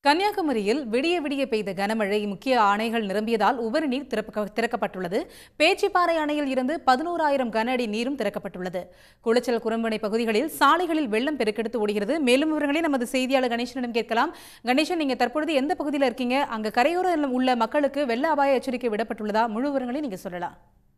கன்னியாகுமரியில் விடிய விடிய பெய்த கனமழை முக்கிய அணைகள் நிரம்பியதால் உபரி நீர் திறப்ப- திறக்கப்பட்டுள்ளது பேச்சிப்பாறை அணையில் இருந்து பதினோராயிரம் கன அடி நீரும் திறக்கப்பட்டுள்ளது குளச்சல் குரம்பனை பகுதிகளில் சாலைகளில் வெள்ளம் பெருக்கெடுத்து ஓடுகிறது மேலும் விவரங்களை நமது செய்தியாளர் கணேசனிடம் கேட்கலாம் கணேசன் நீங்க தற்பொழுது எந்த பகுதியில் இருக்கீங்க அங்க கரையோரம் உள்ள மக்களுக்கு வெள்ள அபாய எச்சரிக்கை விடப்பட்டுள்ளதா முழு விவரங்களை நீங்க சொல்லலாம்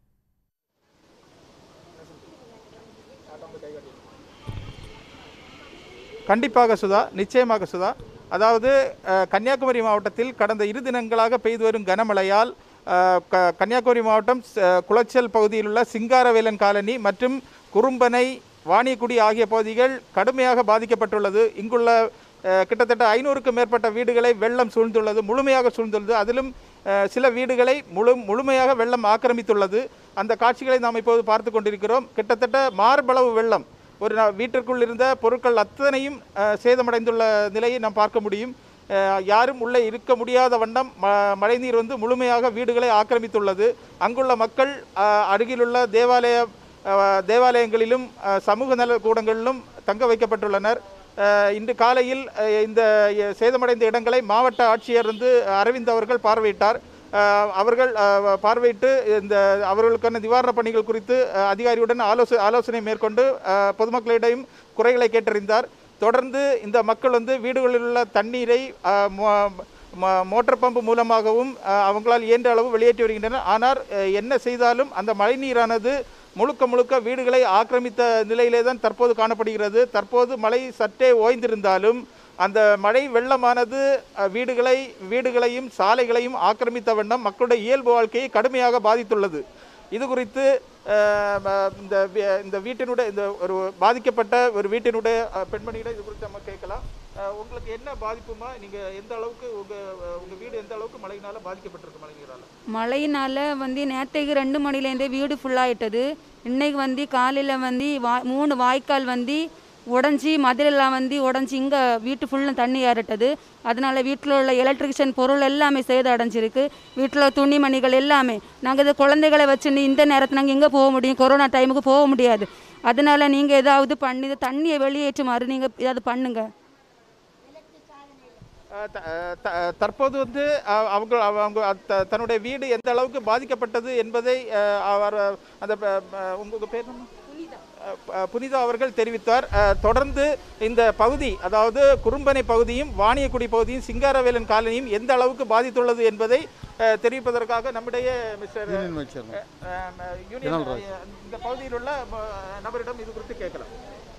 கண்டிப்பாக சுதா நிச்சயமாக சுதா அதாவது அஹ், கன்னியாகுமரி மாவட்டத்தில் கடந்த இரு தினங்களாக பெய்து வரும் கனமழையால் அஹ், க- கன்னியாகுமரி மாவட்டம் ச- குளச்சல் பகுதியில் உள்ள சிங்காரவேலன் காலனி மற்றும் குறும்பனை வாணியக்குடி ஆகிய பகுதிகள் கடுமையாக பாதிக்கப்பட்டுள்ளது இங்குள்ள அஹ், கிட்டத்தட்ட ஐநூறுக்கும் மேற்பட்ட வீடுகளை வெள்ளம் சூழ்ந்துள்ளது முழுமையாக சூழ்ந்துள்ளது அதிலும் அஹ், சில வீடுகளை முழு முழுமையாக வெள்ளம் ஆக்கிரமித்துள்ளது அந்த காட்சிகளை நாம் இப்போது பார்த்து கொண்டிருக்கிறோம் கிட்டத்தட்ட மார்பளவு வெள்ளம் ஒரு நா- வீட்டிற்குள் இருந்த பொருட்கள் அத்தனையும் அஹ், சேதமடைந்துள்ள நிலையை நாம் பார்க்க முடியும் அஹ், யாரும் உள்ளே இருக்க முடியாத வண்ணம் ம- மழைநீர் வந்து முழுமையாக வீடுகளை ஆக்கிரமித்துள்ளது அங்குள்ள மக்கள் அஹ், அருகிலுள்ள தேவாலய அஹ், தேவாலயங்களிலும் அஹ், சமூக நல கூடங்களிலும் தங்க வைக்கப்பட்டுள்ளனர் அஹ், இன்று காலையில் அஹ், இந்த அஹ், சேதமடைந்த இடங்களை மாவட்ட ஆட்சியர் வந்து அரவிந்த் அவர்கள் பார்வையிட்டார் அஹ், அவர்கள் அஹ், பார்வையிட்டு இந்த அவர்களுக்கான நிவாரணப் பணிகள் குறித்து அஹ், அதிகாரியுடன் ஆலோசனை ஆலோசனை மேற்கொண்டு அஹ், பொதுமக்களிடம் குறைகளை கேட்டறிந்தார் தொடர்ந்து இந்த மக்கள் வந்து வீடுகளில் உள்ள தண்ணீரை அஹ், மோ- ம- மோட்டார் பம்பு மூலமாகவும் அஹ், அவங்களால் இயன்ற அளவு வெளியேற்றி வருகின்றனர் ஆனால் அஹ், என்ன செய்தாலும் அந்த மழைநீரானது முழுக்க முழுக்க வீடுகளை ஆக்கிரமித்த நிலையிலே தான் தற்போது காணப்படுகிறது தற்போது மழை சற்றே ஓய்ந்திருந்தாலும் அந்த மழை வெள்ளமானது அஹ், வீடுகளை வீடுகளையும் சாலைகளையும் ஆக்கிரமித்த வண்ணம் மக்களுடைய இயல்பு வாழ்க்கையை கடுமையாக பாதித்துள்ளது இது குறித்து அஹ், ம- இந்த வீ- இந்த வீட்டினுடைய இந்த ஒரு பாதிக்கப்பட்ட ஒரு வீட்டினுடைய அஹ், பெண்மணியிடம் இது குறித்து நம்ம கேட்கலாம் அஹ், உங்களுக்கு என்ன பாதிப்புமா நீங்க எந்த அளவுக்கு உங்க அஹ், உங்க வீடு எந்த அளவுக்கு மழையினால பாதிக்கப்பட்டிருக்கு மழைநீரால மழையினால் வந்து நேற்றைக்கு ரெண்டு மணிலேருந்தே வீடு ஃபுல்லாகிட்டது இன்னைக்கு வந்து காலையில் வந்து வா மூணு வாய்க்கால் வந்து உடஞ்சி மதுரெல்லாம் வந்து உடஞ்சி இங்கே வீட்டு ஃபுல்லும் தண்ணி ஏறிட்டது அதனால வீட்டில் உள்ள எலக்ட்ரிஷியன் பொருள் எல்லாமே சேதம் அடைஞ்சிருக்கு வீட்டில் துணிமணிகள் எல்லாமே நாங்கள் இது குழந்தைகளை வச்சுன்னு இந்த நேரத்தில் நாங்கள் எங்கே போக முடியும் கொரோனா டைமுக்கு போக முடியாது அதனால நீங்கள் ஏதாவது பண்ணி இந்த தண்ணியை வெளியேற்றுமாறு நீங்கள் ஏதாவது பண்ணுங்கள் அஹ் த- அஹ் த- அஹ் தற்போது வந்து அஹ், அவங்க அவங்க த- தன்னுடைய வீடு எந்த அளவுக்கு பாதிக்கப்பட்டது என்பதை அஹ், அவர் அந்த ப- ப- உங்க உங்க பேர் என்ன? அஹ், ப- புனிதா அவர்கள் தெரிவித்தார் அஹ், தொடர்ந்து இந்த பகுதி அதாவது குறும்பனை பகுதியும் வாணியக்குடி பகுதியும் சிங்காரவேலன் காலனியும் எந்த அளவுக்கு பாதித்துள்ளது என்பதை அஹ், தெரிவிப்பதற்காக நம்முடைய மிஸ்டர் யூனியன் வைஸ் சேர்மன். அஹ், அஹ், யூனியன் அஹ், இந்த பகுதியில் உள்ள அஹ், நபரிடம் இது குறித்து கேட்கலாம்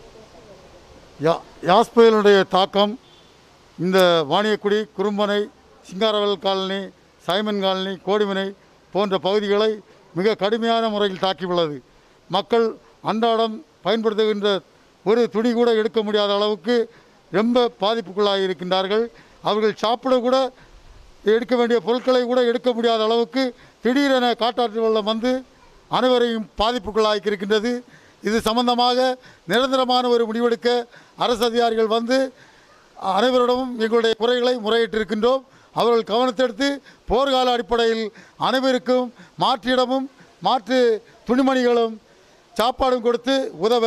யா யாஸ் புயலுடைய தாக்கம் இந்த Vaniyakudi Kurumbanai Singaravel colony Simon colony Kodimanai போன்ற பகுதிகளை மிக கடுமையான முறையில் தாக்கியுள்ளது மக்கள் அன்றாடம் பயன்படுத்துகின்ற ஒரு துணி கூட எடுக்க முடியாத அளவுக்கு ரொம்ப பாதிப்புக்குள்ளாகி இருக்கின்றார்கள் அவர்கள் சாப்பிட கூட எடுக்க வேண்டிய பொருட்களை கூட எடுக்க முடியாத அளவுக்கு திடீரென காட்டாற்று வெள்ளம் வந்து அனைவரையும் பாதிப்புக்குள்ளாக்கி இருக்கின்றது இது சம்பந்தமாக நிரந்தரமான ஒரு முடிவெடுக்க அரசு அதிகாரிகள் வந்து அனைவரிடமும் எங்களுடைய குறைகளை முறையிட்டிருக்கின்றோம் அவர்கள் கவனத்தெடுத்து போர்க்கால அடிப்படையில் அனைவருக்கும் மாற்றிடமும் மாற்று துணிமணிகளும் சாப்பாடும் கொடுத்து உதவ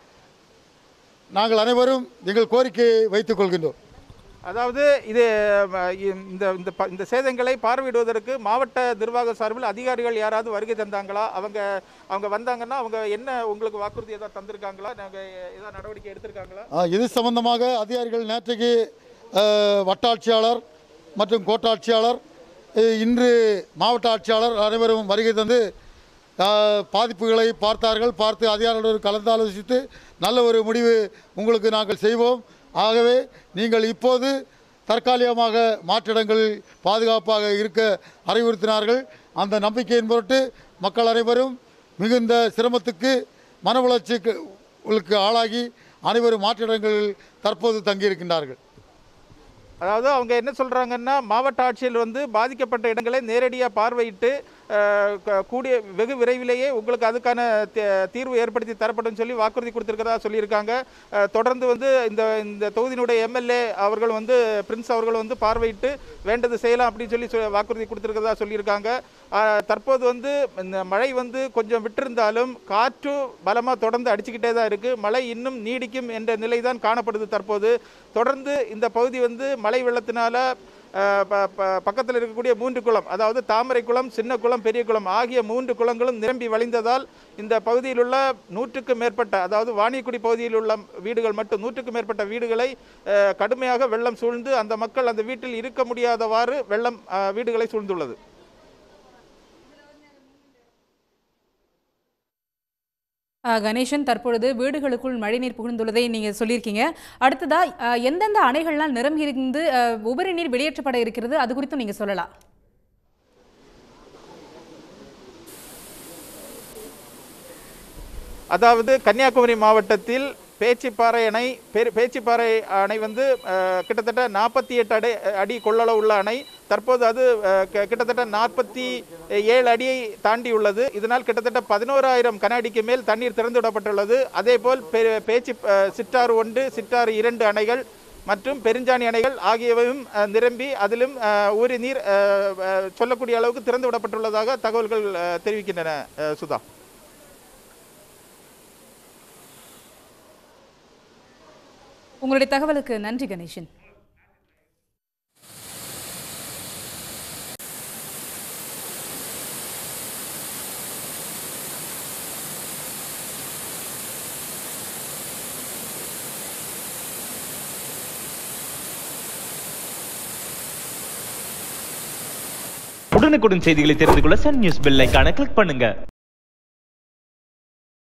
நாங்கள் அனைவரும் எங்கள் கோரிக்கையை வைத்துக் கொள்கின்றோம் அதாவது இது ம, இந்த இந்த ப- இந்த சேதங்களை பார்வையிடுவதற்கு மாவட்ட நிர்வாக சார்பில் அதிகாரிகள் யாராவது வருகை தந்தாங்களா அவங்க அவங்க வந்தாங்கன்னா அவங்க என்ன உங்களுக்கு வாக்குறுதி ஏதாவது தந்திருக்காங்களா நாங்கள் ஏதாவது நடவடிக்கை எடுத்திருக்காங்களா ஆ, இது சம்பந்தமாக அதிகாரிகள் நேற்றைக்கு ஆ, வட்டாட்சியாளர் மற்றும் கோட்டாட்சியாளர் இ, இன்று மாவட்ட ஆட்சியாளர் அனைவரும் வருகை தந்து ஆ, பாதிப்புகளை பார்த்தார்கள் பார்த்து அதிகாரிகளோடு கலந்தாலோசித்து நல்ல ஒரு முடிவு உங்களுக்கு நாங்கள் செய்வோம் ஆகவே நீங்கள் இப்போது தற்காலிகமாக மாற்றிடங்களில் பாதுகாப்பாக இருக்க அறிவுறுத்தினார்கள் அந்த நம்பிக்கையின் பொருட்டு மக்கள் அனைவரும் மிகுந்த சிரமத்துக்கு மன உளைச்சலுக்கு உங்களுக்கு ஆளாகி அனைவரும் மாற்றிடங்களில் தற்போது தங்கியிருக்கின்றார்கள் அதாவது அவங்க என்ன சொல்றாங்கன்னா மாவட்ட ஆட்சியர் வந்து பாதிக்கப்பட்ட இடங்களை நேரடியாக பார்வையிட்டு அஹ், க- கூடிய வெகு விரைவிலேயே உங்களுக்கு அதுக்கான தே- தீர்வு ஏற்படுத்தி தரப்படும் சொல்லி வாக்குறுதி கொடுத்திருக்கிறதா சொல்லியிருக்காங்க அஹ், தொடர்ந்து வந்து இந்த இந்த தொகுதியினுடைய எம்எல்ஏ அவர்கள் வந்து பிரின்ஸ் அவர்கள் வந்து பார்வையிட்டு வேண்டது செய்யலாம் அப்படின்னு சொல்லி சொ- வாக்குறுதி கொடுத்திருக்கிறதா சொல்லியிருக்காங்க அஹ், தற்போது வந்து இந்த மழை வந்து கொஞ்சம் விட்டிருந்தாலும் காற்று பலமாக தொடர்ந்து அடிச்சுக்கிட்டே தான் இருக்கு மழை இன்னும் நீடிக்கும் என்ற நிலை தான் காணப்படுது தற்போது தொடர்ந்து இந்த பகுதி வந்து மழை வெள்ளத்தினால அஹ், ப- ப- பக்கத்தில் இருக்கக்கூடிய மூன்று குளம் அதாவது தாமரை குளம் சின்ன குளம் பெரிய குளம் ஆகிய மூன்று குளங்களும் நிரம்பி வழிந்ததால் இந்த பகுதியில் உள்ள நூற்றுக்கும் மேற்பட்ட அதாவது வாணியக்குடி பகுதியில் உள்ள வீடுகள் மட்டும் நூற்றுக்கும் மேற்பட்ட வீடுகளை அஹ், கடுமையாக வெள்ளம் சூழ்ந்து அந்த மக்கள் அந்த வீட்டில் இருக்க முடியாதவாறு வெள்ளம் அஹ், வீடுகளை சூழ்ந்துள்ளது அஹ், கணேசன் தற்பொழுது வீடுகளுக்குள் மழைநீர் புகுந்துள்ளதை நீங்க சொல்லியிருக்கீங்க அடுத்ததா அஹ், எந்தெந்த அணைகள்லாம் நிரம்பி இருந்து அஹ், உபரி நீர் வெளியேற்றப்பட இருக்கிறது அது குறித்தும் நீங்க சொல்லலாம் அதாவது கன்னியாகுமரி மாவட்டத்தில் பேச்சிப்பாறை அணை பெரு பேச்சிப்பாறை அணை வந்து அஹ், கிட்டத்தட்ட நாற்பத்தி எட்டு அடி அடி கொள்ளளவு உள்ள அணை தற்போது அது அஹ், கி- கிட்டத்தட்ட நாற்பத்தி ஏழு அடியை தாண்டியுள்ளது இதனால் கிட்டத்தட்ட பதினோராயிரம் கன அடிக்கு மேல் தண்ணீர் திறந்து விடப்பட்டுள்ளது அதேபோல் பெ- பேச்சி அஹ், சிற்றாறு ஒன்று சிற்றாறு இரண்டு அணைகள் மற்றும் பெருஞ்சாணி அணைகள் ஆகியவையும் அஹ், நிரம்பி அதிலும் அஹ், ஊரி நீர் அஹ், அஹ், சொல்லக்கூடிய அளவுக்கு திறந்து விடப்பட்டுள்ளதாக தகவல்கள் அஹ், தெரிவிக்கின்றன அஹ், சுதா உங்களுடைய தகவலுக்கு நன்றி கணேசன் உடனுக்குடன் செய்திகளை தெரிந்து கொள்ள சன் நியூஸ் பெல் ஐகானை கிளிக் பண்ணுங்க